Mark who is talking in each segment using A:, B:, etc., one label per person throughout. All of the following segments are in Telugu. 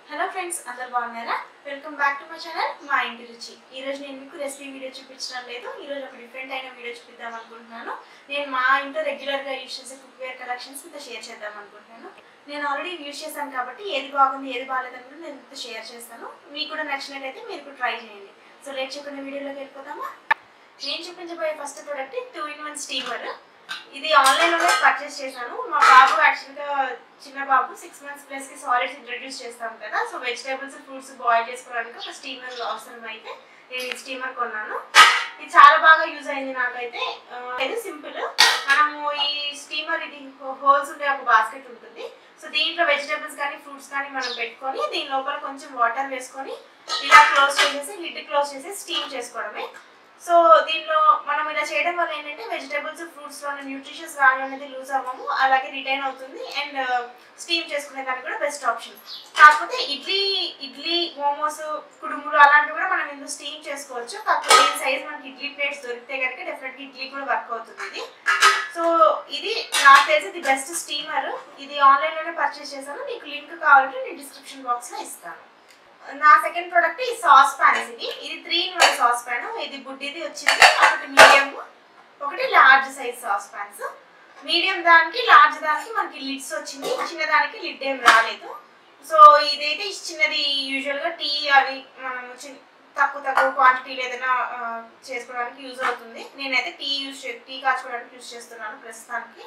A: హలో ఫ్రెండ్స్ అందరు బాగున్నారా welcome back to my channel మా ఇంటి రుచి ఈ రోజు నేను మీకు రెసిపీ వీడియో చూపించడం లేదు ఈ రోజు ఒక డిఫరెంట్ అయిన వీడియో చూపిద్దాం అనుకుంటున్నాను నేను మా ఇంట్లో రెగ్యులర్ గా యూజ్ చేసే కుక్ వేర్ కలెక్షన్స్ మీతో షేర్ చేద్దాం అనుకుంటున్నాను నేను ఆల్రెడీ యూజ్ చేశాను కాబట్టి ఏది బాగుంది ఏది బాగాలేదని కూడా నేను మీతో షేర్ చేస్తాను మీకు కూడా నచ్చినట్లయితే మీరు కూడా ట్రై చేయండి సో లేట్ చెప్పిన వీడియోలోకి వెళ్ళిపోతామా నేను చూపించబోయే first product two in one steamer ఇది ఆన్లైన్ లోనే పర్చేస్ చేశాను మా బాబు యాక్చువల్గా చిన్న బాబు సిక్స్ మంత్స్ ప్లస్ కి సాలిడ్స్ ఇంట్రడ్యూస్ చేస్తాం కదా సో వెజిటేబుల్స్ ఫ్రూట్స్ బాయిల్ చేసుకోవడానికి ఒక స్టీమర్ అవసరం అయితే నేను ఈ స్టీమర్ కొన్నాను ఇది చాలా బాగా యూజ్ అయింది నాకైతే ఆ, ఇది సింపుల్ మనము ఈ స్టీమర్ ఇది హోల్స్ ఉండే ఒక బాస్కెట్ ఉంటుంది సో దీంట్లో వెజిటేబుల్స్ కానీ ఫ్రూట్స్ కానీ మనం పెట్టుకొని దీని లోపల కొంచెం వాటర్ వేసుకొని ఇలా క్లోజ్ చేసేసి లిడ్ క్లోజ్ చేసి స్టీమ్ చేసుకోవడమే సో దీనిలో మనం ఇలా చేయడం వల్ల ఏంటంటే వెజిటేబుల్స్ ఫ్రూట్స్ లో న్యూట్రిషన్స్ వాల్యూ అనేది లూజ్ అవ్వము అలాగే రిటైన్ అవుతుంది అండ్ స్టీమ్ చేసుకునే దానికి కూడా బెస్ట్ ఆప్షన్ కాకపోతే ఇడ్లీ ఇడ్లీ మోమోస్ కుడుములు అలాంటివి కూడా మనం ఇందులో స్టీమ్ చేసుకోవచ్చు కాకపోతే దీని సైజ్ మనకి ఇడ్లీ ప్లేట్స్ దొరికితే కనుక డెఫినెట్గా ఇడ్లీ కూడా వర్క్ అవుతుంది ఇది సో ఇది నాకు తెలిసి ఇది బెస్ట్ స్టీమర్ ఇది ఆన్లైన్లోనే పర్చేస్ చేశాను మీకు లింక్ కావాలంటే నేను డిస్క్రిప్షన్ బాక్స్లో ఇస్తాను నా సెకండ్ ప్రోడక్ట్ ఈ సాస్ ప్యాన్స్ ఇది ఇది three in one sauce pan ఇది బుడ్డిది వచ్చింది ఒకటి మీడియం ఒకటి large size sauce pans medium దానికి లార్జ్ దానికి మనకి లిడ్స్ వచ్చింది చిన్న దానికి లిడ్ ఏం రాలేదు సో ఇదైతే ఈ చిన్నది యూజువల్గా టీ అవి మనం చిన్న తక్కువ తక్కువ క్వాంటిటీలో ఏదైనా ఆ, చేసుకోవడానికి యూజ్ అవుతుంది నేనైతే టీ యూజ్ టీ కాచుకోవడానికి యూజ్ చేస్తున్నాను ప్రస్తుతానికి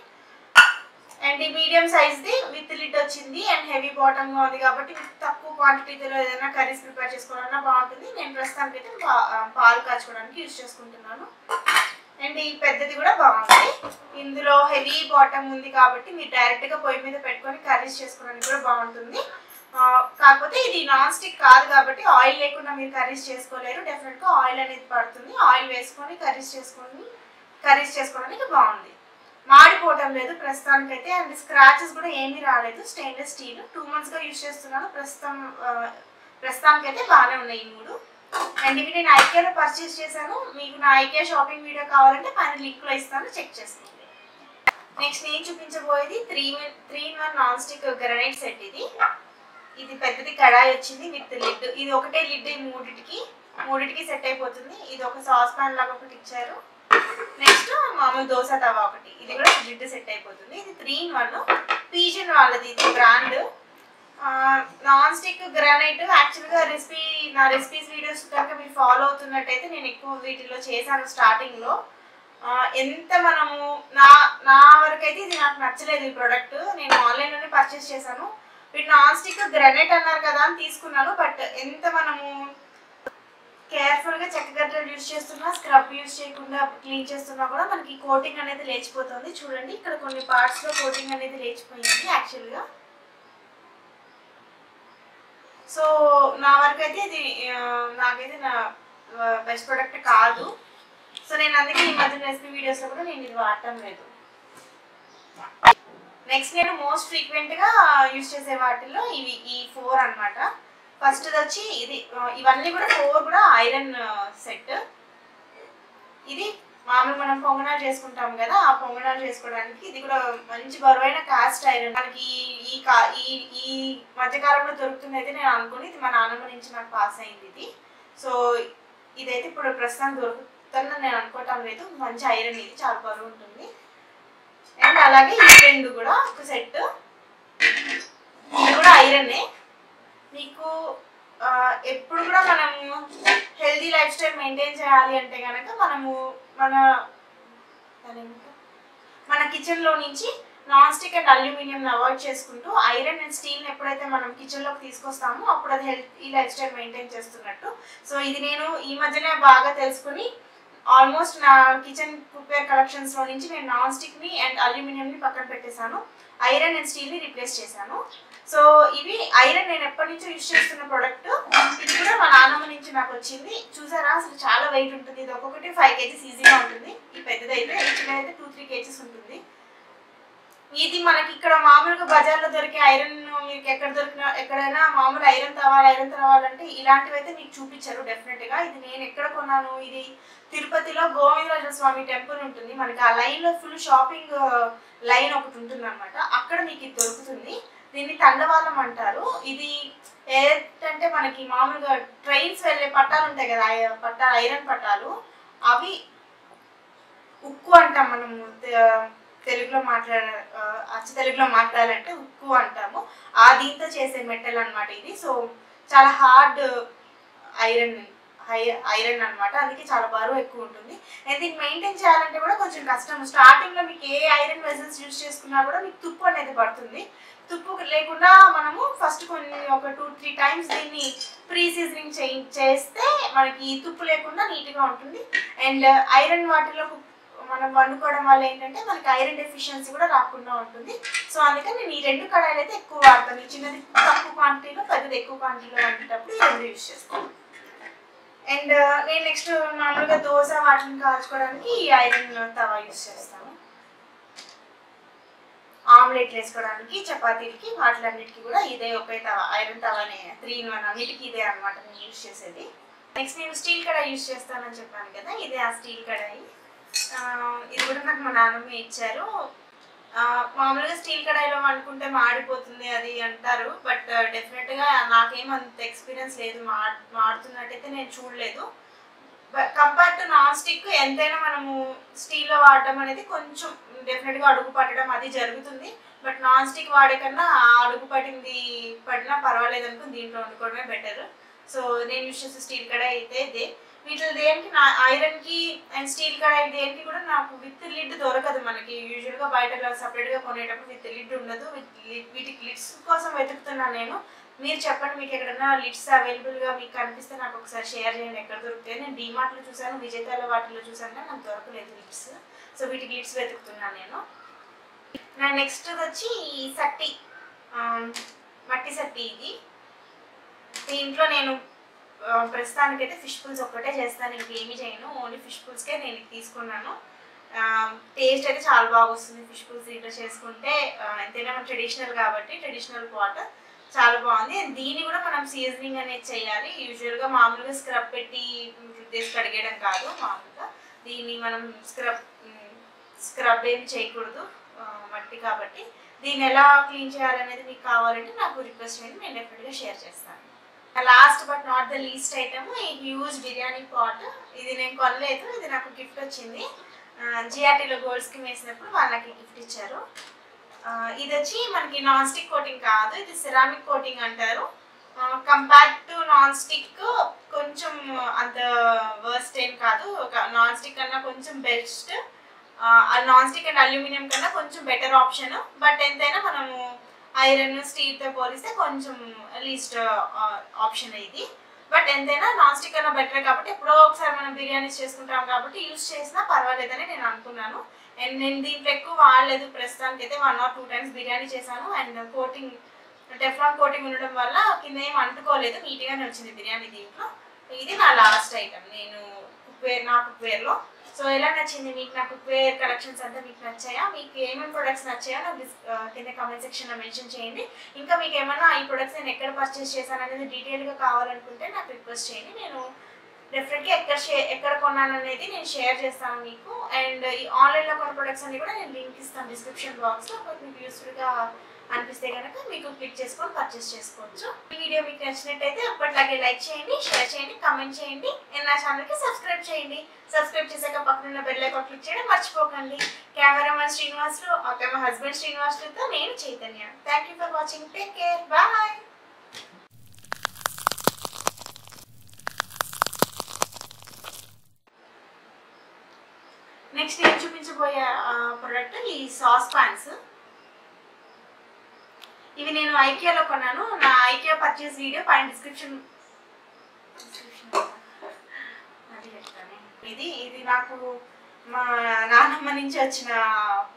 A: అండ్ ఈ మీడియం సైజ్ది విత్ లిడ్ వచ్చింది అండ్ హెవీ బాటమ్ గా ఉంది కాబట్టి మీకు తక్కువ క్వాంటిటీలో ఏదైనా కర్రీస్ ప్రిపేర్ చేసుకోవాలన్నా బాగుంటుంది నేను ప్రస్తుతానికి అయితే పా- ఆ, పాలు కాచుకోవడానికి యూజ్ చేసుకుంటున్నాను అండ్ ఈ పెద్దది కూడా బాగుంది ఇందులో హెవీ బాటమ్ ఉంది కాబట్టి మీరు డైరెక్ట్ గా పొయ్యి మీద పెట్టుకొని కర్రీస్ చేసుకోవడానికి కూడా బాగుంటుంది ఆ, కాకపోతే ఇది నాన్ స్టిక్ కాదు కాబట్టి ఆయిల్ లేకుండా మీరు కర్రీస్ చేసుకోలేరు డెఫినెట్ గా ఆయిల్ అనేది పడుతుంది ఆయిల్ వేసుకొని కర్రీస్ చేసుకొని కర్రీస్ చేసుకోవడానికి బాగుంది మాడిపోవటం లేదు ప్రస్తుతానికైతే అండ్ స్క్రాచెస్ కూడా ఏమీ రాలేదు స్టెయిన్లెస్ స్టీల్ టూ మంత్స్గా యూజ్ చేస్తున్నాను ప్రస్తుతం ఆ, ప్రస్తుతానికైతే బాగానే ఉన్నాయి ఈ మూడు అండ్ ఇవి నేను ఐకేలో పర్చేస్ చేశాను మీకు నా ఐకే షాపింగ్ వీడియో కావాలంటే పైన లింక్లో ఇస్తాను చెక్ చేసుకోండి నెక్స్ట్ నేను చూపించబోయేది three three in one non stick granite set ఇది ఇది పెద్దది కడాయి వచ్చింది విత్ లిడ్ ఇది ఒకటే లిడ్ ఈ మూడిటికి మూడిటికి సెట్ అయిపోతుంది ఇది ఒక సాస్ పాన్ లాగా ఒకటి ఇచ్చారు నెక్స్ట్ మామూలు దోశ తవా ఒకటి ఇది కూడా లిడ్ సెట్ అయిపోతుంది ఇది త్రీ ఇన్ వన్ పీజన్ వాళ్ళది ఇది బ్రాండ్ నాన్ స్టిక్ గ్రానైట్ యాక్చువల్గా రెసిపీ నా రెసిపీస్ వీడియోస్ కనుక మీరు ఫాలో అవుతున్నట్టయితే నేను ఎక్కువ వీటిలో చేశాను స్టార్టింగ్లో ఎంత మనము నా నా వరకు అయితే ఇది నాకు నచ్చలేదు ఈ ప్రోడక్ట్ నేను ఆన్లైన్లోనే పర్చేస్ చేశాను వీటి నాన్ స్టిక్ గ్రానైట్ అన్నారు కదా అని తీసుకున్నాను బట్ ఎంత మనము కేర్ఫుల్ గా చెక్కగడ్డలు యూజ్ చేస్తున్నా స్క్రబ్ యూజ్ చేయకుండా క్లీన్ చేస్తున్నా కూడా మనకి కోటింగ్ అనేది లేచిపోతుంది చూడండి ఇక్కడ కొన్ని పార్ట్స్ లో కోటింగ్ అనేది లేచిపోయింది యాక్చువల్ గా సో నా వరకు అయితే ఇది ఆ, నాకైతే నా బెస్ట్ ప్రోడక్ట్ కాదు సో నేను అందుకే ఈ మధ్య రెసిపీ వీడియోస్ లో కూడా నేను ఇది వాడటం లేదు నెక్స్ట్ నేను మోస్ట్ ఫ్రీక్వెంట్ గా యూజ్ చేసే వాటిల్లో ఇవి ఈ ఫోర్ అన్నమాట ఫస్ట్ వచ్చి ఇది ఆ, ఇవన్నీ కూడా ఫోర్ కూడా ఐరన్ సెట్ ఇది మామూలు మనం పొంగనాలు చేసుకుంటాం కదా ఆ పొంగనాలు చేసుకోవడానికి ఇది కూడా మంచి బరువైన కాస్ట్ ఐరన్ మనకి ఈ- ఈ కా ఈ ఈ మధ్యకాలంలో దొరుకుతుంది అయితే నేను అనుకుని ఇది మా నాన్నమ్మ నుంచి నాకు పాస్ అయింది ఇది సో ఇదైతే ఇప్పుడు ప్రస్తుతం దొరుకుతుందని నేను అనుకోవటం లేదు మంచి ఐరన్ ఇది చాలా బరువు ఉంటుంది అండ్ అలాగే ఈ రెండు కూడా ఒక సెట్ ఇది కూడా ఐరనే మీకు ఆ, ఎప్పుడు కూడా మనము హెల్దీ లైఫ్ స్టైల్ మెయింటైన్ చేయాలి అంటే కనుక మనము మన అదేంటో, మన కిచెన్లో నుంచి non stick and aluminium avoid చేసుకుంటూ ఐరన్ అండ్ స్టీల్ని ఎప్పుడైతే మనం కిచెన్లోకి తీసుకొస్తామో అప్పుడు అది హెల్త్ ఈ లైఫ్ స్టైల్ మెయింటైన్ చేస్తున్నట్టు సో ఇది నేను ఈ మధ్యనే బాగా తెలుసుకుని ఆల్మోస్ట్ నా కిచెన్ కుక్వేర్ కలెక్షన్స్ లో నుంచి నేను నాన్ స్టిక్ ని అండ్ అల్యూమినియం ని పక్కన పెట్టేశాను ఐరన్ అండ్ స్టీల్ ని రిప్లేస్ చేశాను సో ఇవి ఐరన్ నేను ఎప్పటి నుంచో యూజ్ చేస్తున్న ప్రోడక్ట్ ఇది కూడా మా నాన్నమ్మ నుంచి నాకు వచ్చింది చూసారా అసలు చాలా వెయిట్ ఉంటుంది ఇది ఒక్కొక్కటి ఫైవ్ కేజీస్ ఈజీగా ఉంటుంది ఈ పెద్దది అయితే చిన్నదైతే టూ త్రీ కేజీస్ ఉంటుంది ఇది మనకి ఇక్కడ మామూలుగా బజార్లో దొరికే ఐరన్ మీకు ఎక్కడ దొరికినా ఎక్కడైనా మామూలు ఐరన్ తవ్వాలి ఐరన్ తవ్వాలంటే ఇలాంటివి అయితే మీకు చూపించారు డెఫినెట్ గా ఇది నేను ఎక్కడ కొన్నాను ఇది తిరుపతిలో గోవిందరాజ స్వామి టెంపుల్ ఉంటుంది మనకి ఆ లైన్ లో ఫుల్ షాపింగ్ లైన్ ఒకటి ఉంటుంది అనమాట అక్కడ మీకు ఇది దొరుకుతుంది దీన్ని తండవాలం అంటారు ఇది ఏంటంటే మనకి మామూలుగా ట్రైన్స్ వెళ్ళే పట్టాలు ఉంటాయి కదా ఐ- పట్టాలు ఐరన్ పట్టాలు అవి ఉక్కు అంటాం మనము తె- తెలుగులో మాట్లాడ ఆ, అచ్చ తెలుగులో మాట్లాడాలంటే ఉక్కు అంటాము ఆ దీంతో చేసే మెటల్ అన్నమాట ఇది సో చాలా హార్డ్ ఐరన్ హై ఐరన్ అన్నమాట అందుకే చాలా బరువు ఎక్కువ ఉంటుంది అండ్ దీన్ని మెయింటైన్ చేయాలంటే కూడా కొంచెం కష్టం స్టార్టింగ్లో మీకు ఏ ఐరన్ వెజల్స్ యూజ్ చేసుకున్నా కూడా మీకు తుప్పు అనేది పడుతుంది తుప్పు లేకుండా మనము ఫస్ట్ కొన్ని ఒక టూ త్రీ టైమ్స్ దీన్ని ప్రీ సీజనింగ్ చేస్తే మనకి తుప్పు లేకుండా నీట్గా ఉంటుంది అండ్ ఐరన్ వాటిలో కుక్- మనం వండుకోవడం వల్ల ఏంటంటే మనకి ఐరన్ డెఫిషియన్సీ కూడా రాకుండా ఉంటుంది సో అందుకని నేను ఈ రెండు కడాయిలు అయితే ఎక్కువ వాడతాను ఈ చిన్నది తక్కువ క్వాంటిటీలో పెద్దది ఎక్కువ క్వాంటిటీలో వండేటప్పుడు ఈ రెండు యూజ్ చేస్తాను అండ్ నేను నెక్స్ట్ మామూలుగా దోశ వాటిని కాల్చుకోవడానికి ఈ ఐరన్ తవా యూజ్ చేస్తాను ఆమ్లెట్ వేసుకోవడానికి చపాతీలకి వాటిలన్నిటికీ కూడా ఇదే ఒకే తవా ఐరన్ తవానే త్రీ ఇన్ వన్ అన్నిటికీ ఇదే అనమాట నేను యూజ్ చేసేది నెక్స్ట్ నేను స్టీల్ కడాయి యూజ్ చేస్తానని చెప్పాను కదా ఇదే ఆ స్టీల్ కడాయి ఆ, ఇది కూడా నాకు మా నాన్నమ్మ ఇచ్చారు ఆ, మామూలుగా స్టీల్ కడాయిలో వండుకుంటే మాడిపోతుంది అది అంటారు బట్ డెఫినెట్గా నాకేం అంత ఎక్స్పీరియన్స్ లేదు మా మాడుతున్నట్టయితే నేను చూడలేదు కంపేర్ టు నాన్ స్టిక్ ఎంతైనా మనము స్టీల్లో వాడటం అనేది కొంచెం డెఫినెట్గా అడుగు పట్టడం అది జరుగుతుంది బట్ నాన్ స్టిక్ వాడే కన్నా ఆ అడుగు పట్టింది పడినా పర్వాలేదు అనుకుని దీంట్లో వండుకోవడమే బెటర్ సో నేను యూస్ చేసే స్టీల్ కడాయి అయితే ఇదే వీటిలో దేనికి నా ఐరన్కి అండ్ స్టీల్ కడాయి దేనికి కూడా నాకు విత్ లిడ్ దొరకదు మనకి యూజువల్గా బయట సపరేట్గా కొనేటప్పుడు విత్ లిడ్ ఉండదు విత్ వీటికి లిడ్స్ కోసం వెతుకుతున్నాను నేను మీరు చెప్పండి మీకు ఎక్కడైనా లిడ్స్ అవైలబుల్గా మీకు కనిపిస్తే నాకు ఒకసారి షేర్ చేయండి ఎక్కడ దొరుకుతాయి నేను డీమార్ట్లో చూసాను విజేతాల వాటిలో చూసాను కానీ నాకు దొరకలేదు లిడ్స్ సో వీటికి లిడ్స్ వెతుకుతున్నాను నేను నా నెక్స్ట్ వచ్చి ఈ సట్టి ఆ, మట్టి సట్టి ఇది దీంట్లో నేను ఆ, ప్రస్తుతానికైతే ఫిష్ పుల్స్ ఒక్కటే చేస్తాను ఇంకేమీ చేయను ఓన్లీ ఫిష్ పుల్స్కే నేను ఇది తీసుకున్నాను టేస్ట్ అయితే చాలా బాగా వస్తుంది ఫిష్ పుల్స్ దీంట్లో చేసుకుంటే ఆ, ఎంతైనా మన ట్రెడిషనల్ కాబట్టి ట్రెడిషనల్ పాట్ చాలా బాగుంది And దీన్ని కూడా మనం సీజనింగ్ అనేది చేయాలి యూజువల్గా మామూలుగా స్క్రబ్ పెట్టి రుద్దేసి కడిగేయడం కాదు మామూలుగా దీన్ని మనం స్క్రబ్ స్క్రబ్ ఏం చేయకూడదు ఆ, మట్టి కాబట్టి దీన్ని ఎలా క్లీన్ చేయాలనేది మీకు కావాలంటే నాకు రిక్వెస్ట్ చేయండి నేను డెఫినెట్గా షేర్ చేస్తాను last but not the least item ఈ హ్యూజ్ బిర్యానీ పాట్ ఇది నేను కొనలేదు ఇది నాకు గిఫ్ట్ వచ్చింది జిఆర్టీలో గోల్డ్ స్కీమ్ వేసినప్పుడు వాళ్ళకి గిఫ్ట్ ఇచ్చారు ఆ, ఇది వచ్చి మనకి నాన్ స్టిక్ కోటింగ్ కాదు ఇది సిరామిక్ కోటింగ్ అంటారు కంపేర్ టు నాన్ స్టిక్ కొంచెం అంత వర్స్ట్ ఏం కాదు నాన్ స్టిక్ కన్నా కొంచెం best non stick and aluminium కన్నా కొంచెం బెటర్ ఆప్షన్ బట్ ఎంతైనా మనము ఐరన్ స్టీల్తో పోలిస్తే కొంచెం లీస్ట్ ఆప్షన్ ఇది బట్ ఎంతైనా నాన్ స్టిక్ కన్నా బెటర్ కాబట్టి ఎప్పుడో ఒకసారి మనం బిర్యానీస్ చేసుకుంటాం కాబట్టి యూస్ చేసినా పర్వాలేదని నేను అనుకున్నాను అండ్ నేను దీంట్లో ఎక్కువ వాడలేదు ప్రస్తుతానికి అయితే one or two times biryani చేశాను అండ్ కోటింగ్ టెఫ్లాన్ కోటింగ్ ఉండడం వల్ల కింద ఏం అంటుకోలేదు నీట్గానే వచ్చింది బిర్యానీ దీంట్లో ఇది నా లాస్ట్ ఐటమ్ నేను కుక్వేర్ నా కుక్వేర్లో సో ఎలా నచ్చింది మీకు నా కుక్వేర్ కలెక్షన్స్ అంతా మీకు నచ్చాయా మీకు ఏమేమి ప్రొడక్ట్స్ నచ్చాయో నాకు డిస్- ఆ, కింద కామెంట్ సెక్షన్లో మెన్షన్ చేయండి ఇంకా మీకు ఏమైనా ఈ ప్రొడక్ట్స్ నేను ఎక్కడ పర్చేస్ చేశాను అనేది డీటెయిల్గా కావాలనుకుంటే నాకు రిక్వెస్ట్ చేయండి నేను డెఫినెట్గా ఎక్కడ షే ఎక్కడ కొన్నాను అనేది నేను షేర్ చేస్తాను మీకు అండ్ ఈ ఆన్లైన్లో కొన్న ప్రొడక్ట్స్ అన్ని కూడా నేను లింక్ ఇస్తాను డిస్క్రిప్షన్ బాక్స్లో మీకు యూస్ఫుల్గా అనిపిస్తే కనుక మీకు క్లిక్ చేసుకొని పర్చేస్ చేసుకోవచ్చు ఈ వీడియో మీకు నచ్చినట్టయితే అప్పట్లాగే లైక్ చేయండి షేర్ చేయండి కామెంట్ చేయండి అండ్ నా ఛానల్కి సబ్స్క్రైబ్ చేయండి సబ్స్క్రైబ్ చేశాక పక్కన బెల్ ఐకాన్ క్లిక్ చేయడం మర్చిపోకండి కెమెరామన్ శ్రీనివాసులు ఓకే మా హస్బెండ్ శ్రీనివాసులతో నేను Chaitanya thank you for watching take care bye next నేను చూపించబోయే ప్రోడక్ట్ ఈ సాస్ పాన్స్ ఇవి నేను ఐకియాలో కొన్నాను నా ఐకియా పర్చేస్ వీడియో పైన డిస్క్రిప్షన్ ఇది ఇది నాకు మా నాన్నమ్మ నుంచి వచ్చిన